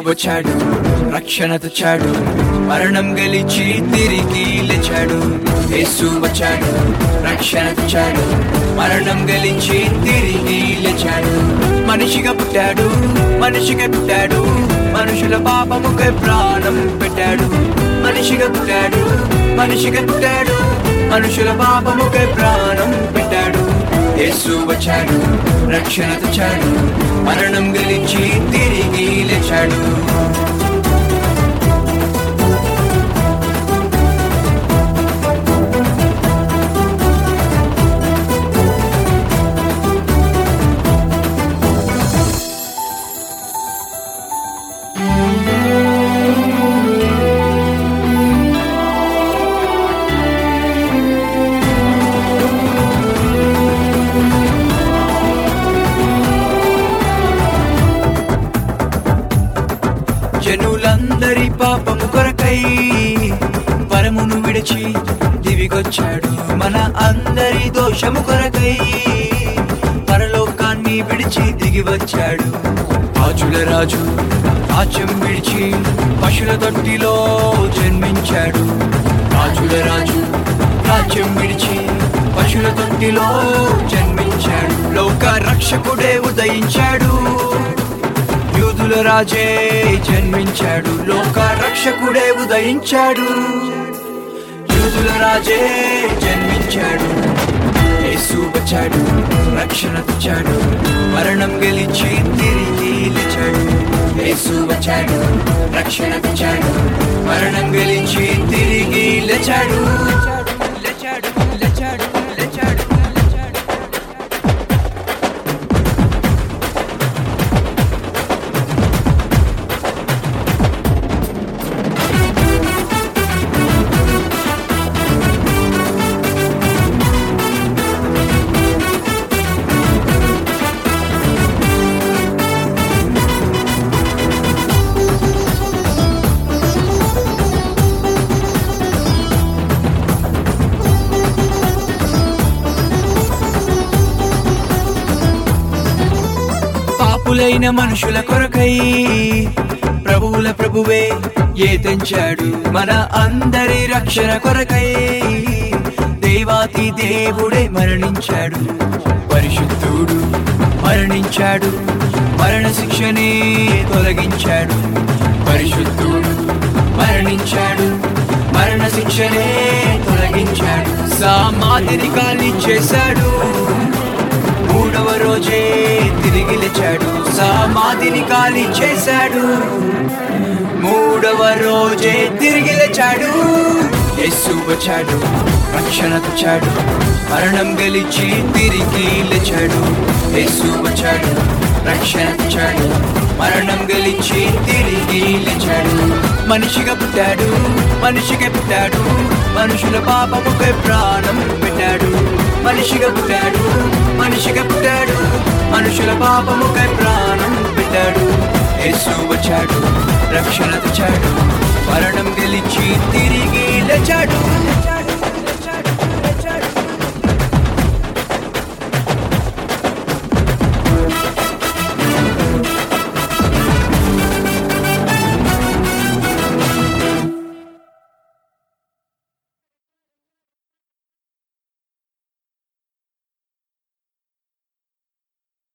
వచ్చాడు రక్షణ తెచ్చాడు మరణం గెలిచి తిరిగి లేచాడు యేసు వచ్చాడు రక్షణ తెచ్చాడు మరణం గెలిచి తిరిగి లేచాడు మనిషిగా పుట్టాడు మనిషిగా పుట్టాడు మనుషుల పాపముకై ప్రాణం పెట్టాడు మనిషిగా పుట్టాడు మనిషిగా పుట్టాడు మనుషుల పాపముకై ప్రాణం పెట్టాడు యేసు వచ్చాడు రక్షణ తెచ్చాడు మరణం గెలిచి తిరిగి లేచాడు జనులందరి పాపము కొరకై పరమును విడిచి దివిగొచ్చాడు మన అందరి దోషము కొరకై పరలోకాన్ని విడిచి దిగి వచ్చాడు రాజుల రాజు రాజ్యం విడిచి పశుల తొట్టిలో జన్మించాడు రాజుల రాజు రాజ్యం విడిచి పశుల తొట్టిలో జన్మించాడు లోక రక్షకుడే ఉదయించాడు యూదుల రాజే జన్మించాడు లోక రక్షకుడే ఉదయించాడు యూదుల రాజే జన్మించాడు యేసు వచ్చాడు రక్షణ తెచ్చాడు మరణం గెలిచి తిరిగి లేచాడు యేసు వచ్చాడు రక్షణ తెచ్చాడు మరణం గెలిచి తిరిగి లేచాడు లేచాడు లేచాడు లేచాడు లేచాడు పాపులైన మనుషుల కొరకై ప్రభువుల ప్రభువే ఏ తెంచాడు మన అందరి రక్షణ కొరకై దేవాతి దేవుడే మరణించాడు పరిశుద్ధుడు మరణించాడు మరణ శిక్షనే తొలగించాడు పరిశుద్ధుడు మరణించాడు మరణ శిక్షనే తొలగించాడు సామాధిని ఖాళీ చేశాడు మూడవ రోజే తిరిగి లేచాడు సమాధిని ఖాళీ చేశాడు మూడవ రోజే తిరిగి లేచాడు యేసు వచ్చాడు రక్షణ తెచ్చాడు మరణం గెలిచి తిరిగి లేచాడు యేసు వచ్చాడు రక్షణ తెచ్చాడు మరణం గెలిచి తిరిగి లేచాడు మనిషిగా పుట్టాడు మనిషిగా పుట్టాడు మనుషుల పాపముకై ప్రాణం పెట్టాడు మనిషిగా పుట్టాడు మనిషిగా పుట్టాడు మనుషుల పాపముకై ప్రాణం పెట్టాడు యేసు వచ్చాడు రక్షణ తెచ్చాడు మరణం గెలిచి తిరిగి లేచాడు